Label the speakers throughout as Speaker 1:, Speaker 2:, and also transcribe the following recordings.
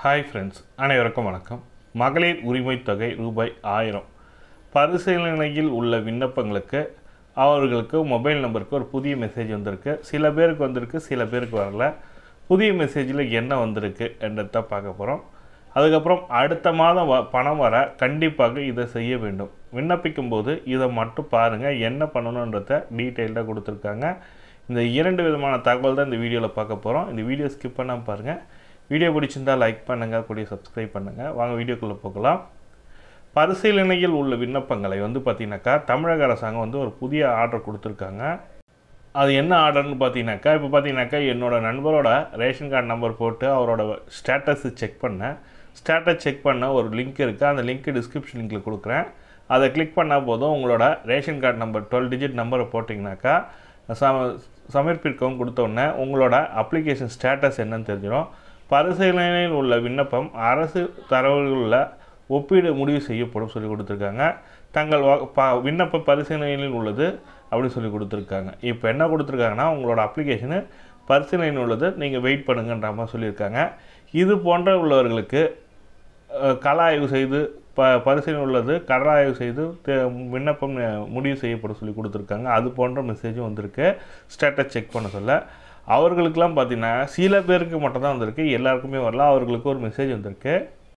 Speaker 1: hi friends அனைவருக்கும் வணக்கம் மகளிர் உரிமைத் தொகை ரூபாய் ஆயிரம் பரிசீலனையில் உள்ள விண்ணப்பங்களுக்கு அவர்களுக்கு மொபைல் நம்பருக்கு ஒரு புதிய மெசேஜ் வந்திருக்கு சில பேருக்கு வந்திருக்கு சில பேருக்கு வரல புதிய மெசேஜில் என்ன வந்திருக்கு என்றதை பார்க்க போகிறோம் அதுக்கப்புறம் அடுத்த மாதம் வ பணம் வர கண்டிப்பாக இதை செய்ய வேண்டும் விண்ணப்பிக்கும் போது இதை மட்டும் பாருங்கள் என்ன பண்ணணுன்றத டீட்டெயில்டாக கொடுத்துருக்காங்க இந்த இரண்டு விதமான தகவல் தான் இந்த வீடியோவில் பார்க்க போகிறோம் இந்த வீடியோ ஸ்கிப் பண்ணாமல் பாருங்கள் வீடியோ பிடிச்சிருந்தால் லைக் பண்ணுங்கள் கூடிய சப்ஸ்கிரைப் பண்ணுங்கள் வாங்க வீடியோக்குள்ளே போகலாம் பரிசீலனையில் உள்ள விண்ணப்பங்களை வந்து பார்த்தீங்கன்னாக்கா தமிழக அரசாங்கம் வந்து ஒரு புதிய ஆர்டர் கொடுத்துருக்காங்க அது என்ன ஆர்டர்னு பார்த்தீங்கன்னாக்கா இப்போ பார்த்தீங்கன்னாக்கா என்னோட நண்பரோட ரேஷன் கார்டு நம்பர் போட்டு அவரோட ஸ்டேட்டஸ் செக் பண்ணேன் ஸ்டேட்டஸ் செக் பண்ண ஒரு லிங்க் இருக்குது அந்த லிங்க் டிஸ்கிரிப்ஷன் லிங்க்கில் கொடுக்குறேன் அதை கிளிக் பண்ணால் போதும் உங்களோட ration card number twelve digit நம்பரை போட்டிங்கனாக்கா சம சமர்ப்பிக்கவும் கொடுத்தோடனே உங்களோட அப்ளிகேஷன் ஸ்டேட்டஸ் என்னன்னு தெரிஞ்சிடும் பரிசீலனையில் உள்ள விண்ணப்பம் அரசு தரவுகளில் ஒப்பீடு முடிவு செய்யப்படும் சொல்லி கொடுத்துருக்காங்க தங்கள் வ- ப விண்ணப்ப பரிசீலனையில் உள்ளது அப்படின்னு சொல்லி கொடுத்துருக்காங்க இப்போ என்ன கொடுத்துருக்காங்கன்னா உங்களோட அப்ளிகேஷனு பரிசீலனையில் உள்ளது நீங்கள் வெயிட் பண்ணுங்கன்ற மாதிரி சொல்லியிருக்காங்க இது போன்ற உள்ளவர்களுக்கு அஹ், கள ஆய்வு செய்து ப பரிசீலனை உள்ளது கள ஆய்வு செய்து தே- விண்ணப்பம் அஹ், முடிவு செய்யப்படும் சொல்லி கொடுத்துருக்காங்க அது போன்ற மெசேஜும் வந்திருக்கு ஸ்டேட்டஸ் செக் பண்ண சொல்ல அவர்களுக்கெல்லாம் பார்த்தீங்கன்னா சில பேருக்கு மட்டும் தான் வந்திருக்கு எல்லாருக்குமே வரல அவர்களுக்கு ஒரு மெசேஜ் வந்திருக்கு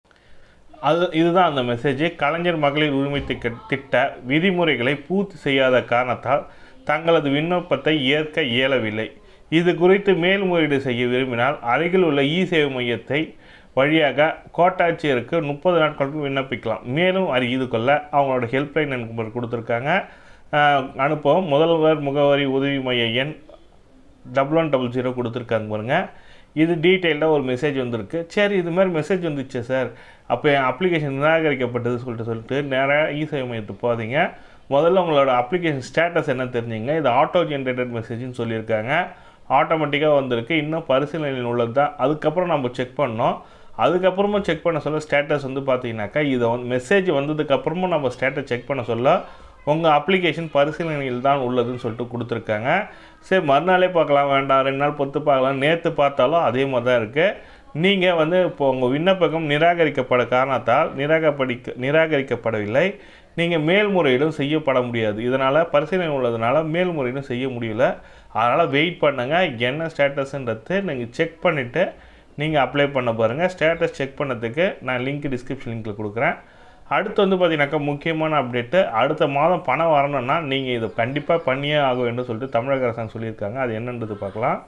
Speaker 1: அது இதுதான் அந்த மெசேஜ் கலைஞர் மகளிர் உரிமை திக்க திட்ட விதிமுறைகளை பூர்த்தி செய்யாத காரணத்தால் தங்களது விண்ணப்பத்தை ஏற்க இயலவில்லை இது குறித்து மேல்முறையீடு செய்ய விரும்பினால் அருகில் உள்ள இ சேவை மையத்தை வழியாக கோட்டாட்சியருக்கு முப்பது நாட்களுக்கு விண்ணப்பிக்கலாம் மேலும் அறிந்து கொள்ள அவங்களோட ஹெல்ப்லைன் நம்பர் கொடுத்துருக்காங்க அஹ், அனுப்பவும் முதல்வர் முகவரி உதவி மைய எண் டபுள் ஒன் டபுள் ஜீரோ கொடுத்துருக்காங்க பாருங்க இது டீட்டெயில்டாக ஒரு மெசேஜ் வந்திருக்கு சரி இது மாதிரி மெசேஜ் வந்துச்சு சார் அப்போ என் அப்ளிகேஷன் நிராகரிக்கப்பட்டது சொல்லிட்டு சொல்லிட்டு நேராக இ சேவை மையத்துக்கு போகாதீங்க முதல்ல உங்களோட அப்ளிகேஷன் ஸ்டேட்டஸ் என்ன தெரிஞ்சுங்க இது ஆட்டோ ஜென்ரேட்டட் மெசேஜ்னு சொல்லியிருக்காங்க ஆட்டோமேட்டிக்காக வந்திருக்கு இன்னும் பரிசீலனையில் உள்ளது தான் அதுக்கப்புறம் நம்ம செக் பண்ணோம் அதுக்கப்புறமா செக் பண்ண சொல்ல ஸ்டேட்டஸ் வந்து பார்த்தீங்கன்னாக்கா இதை வந்து மெசேஜ் வந்ததுக்கப்புறமும் நம்ம ஸ்டேட்டஸ் செக் பண்ண சொல்ல உங்கள் அப்ளிகேஷன் பரிசீலனையில் தான் உள்ளதுன்னு சொல்லிட்டு கொடுத்துருக்காங்க சரி மறுநாளே பார்க்கலாம் வேண்டாம் ரெண்டு நாள் பொறுத்து பார்க்கலாம் நேற்று பார்த்தாலும் அதே மாதிரி தான் இருக்குது நீங்கள் வந்து இப்போ உங்கள் விண்ணப்பகம் நிராகரிக்கப்பட காரணத்தால் நிராகப்படிக்க நிராகரிக்கப்படவில்லை நீங்கள் மேல்முறையீடும் செய்யப்பட முடியாது இதனால் பரிசீலனை உள்ளதுனால மேல்முறையீடும் செய்ய முடியல அதனால் வெயிட் பண்ணுங்கள் என்ன ஸ்டேட்டஸ்ன்றது நீங்கள் செக் பண்ணிவிட்டு நீங்கள் அப்ளை பண்ண பாருங்கள் ஸ்டேட்டஸ் செக் பண்ணதுக்கு நான் லிங்க் டிஸ்கிரிப்ஷன் லிங்க்கில் கொடுக்குறேன் அடுத்து வந்து பார்த்தீங்கன்னாக்கா முக்கியமான அப்டேட்டு அடுத்த மாதம் பணம் வரணும்னா நீங்கள் இதை கண்டிப்பாக பண்ணியே ஆக வேண்டும் சொல்லிட்டு தமிழக அரசாங்கம் சொல்லியிருக்காங்க அது என்னன்றது பார்க்கலாம்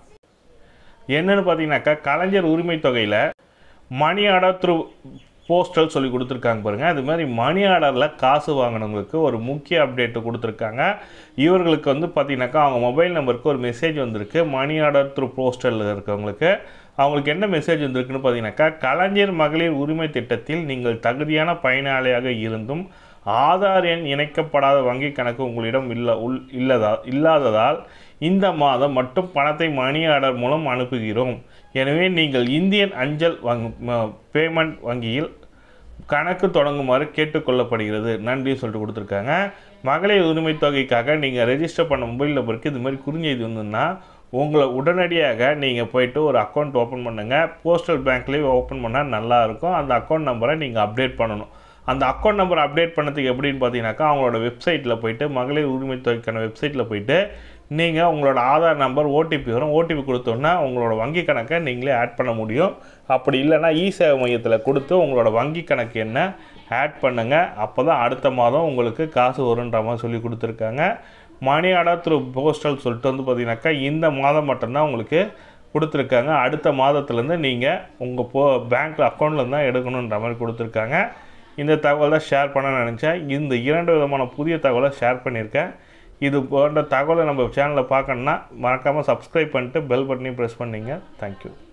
Speaker 1: என்னன்னு பார்த்தீங்கன்னாக்கா கலைஞர் உரிமை தொகையில் மணி ஆர்டர் த்ரூ போஸ்டல் சொல்லி கொடுத்துருக்காங்க பாருங்கள் அது மாதிரி மணி ஆர்டரில் காசு வாங்கினவங்களுக்கு ஒரு முக்கிய அப்டேட்டு கொடுத்துருக்காங்க இவர்களுக்கு வந்து பார்த்தீங்கன்னாக்கா அவங்க மொபைல் நம்பருக்கு ஒரு மெசேஜ் வந்திருக்கு மணி ஆர்டர் த்ரூ போஸ்டலில் இருக்கவங்களுக்கு அவங்களுக்கு என்ன மெசேஜ் வந்திருக்குன்னு பார்த்தீங்கன்னாக்கா கலைஞர் மகளிர் உரிமை திட்டத்தில் நீங்கள் தகுதியான பயனாளியாக இருந்தும் ஆதார் எண் இணைக்கப்படாத வங்கி கணக்கு உங்களிடம் இல்ல உள் இல்லதா இல்லாததால் இந்த மாதம் மட்டும் பணத்தை மணி ஆர்டர் மூலம் அனுப்புகிறோம் எனவே நீங்கள் இந்தியன் அஞ்சல் வங் பேமெண்ட் வங்கியில் கணக்கு தொடங்குமாறு கேட்டுக்கொள்ளப்படுகிறது நன்றி சொல்லிட்டு கொடுத்துருக்காங்க மகளிர் உரிமை தொகைக்காக நீங்கள் ரெஜிஸ்டர் பண்ண மொபைல் நம்பருக்கு இது மாதிரி குறுஞ்செய்தி வந்ததுன்னா உங்களை உடனடியாக நீங்கள் போயிட்டு ஒரு அக்கௌண்ட் ஓப்பன் பண்ணுங்கள் போஸ்டல் பேங்க்லேயே ஓப்பன் பண்ணால் நல்லாயிருக்கும் அந்த அக்கௌண்ட் நம்பரை நீங்கள் அப்டேட் பண்ணணும் அந்த அக்கௌண்ட் நம்பர் அப்டேட் பண்ணதுக்கு எப்படின்னு பார்த்தீங்கன்னாக்கா அவங்களோட வெப்சைட்டில் போயிட்டு மகளிர் உரிமை தொகைக்கான வெப்சைட்டில் போயிட்டு நீங்கள் உங்களோட ஆதார் நம்பர் ஓடிபி வரும் ஓடிபி கொடுத்தோன்னா உங்களோட வங்கி கணக்கை நீங்களே ஆட் பண்ண முடியும் அப்படி இல்லைன்னா இ சேவை மையத்தில் கொடுத்து உங்களோட வங்கி கணக்கு என்ன ஆட் பண்ணுங்கள் அப்போ தான் அடுத்த மாதம் உங்களுக்கு காசு வருன்ற மாதிரி சொல்லி கொடுத்துருக்காங்க மணி ஆர்டர் த்ரூ போஸ்டல் சொல்லிட்டு வந்து பார்த்தீங்கன்னாக்கா இந்த மாதம் மட்டும்தான் உங்களுக்கு கொடுத்துருக்காங்க அடுத்த மாதத்துலேருந்து நீங்கள் உங்கள் போ பேங்க்கில் அக்கௌண்ட்டில் தான் எடுக்கணுன்ற மாதிரி கொடுத்துருக்காங்க இந்த தகவல் தான் ஷேர் பண்ண நினச்சேன் இந்த இரண்டு விதமான புதிய தகவலை ஷேர் பண்ணியிருக்கேன் இது போன்ற தகவலை நம்ம சேனலில் பார்க்கணுன்னா மறக்காமல் சப்ஸ்கிரைப் பண்ணிட்டு பெல் பட்டனையும் ப்ரெஸ் பண்ணிங்க தேங்க்யூ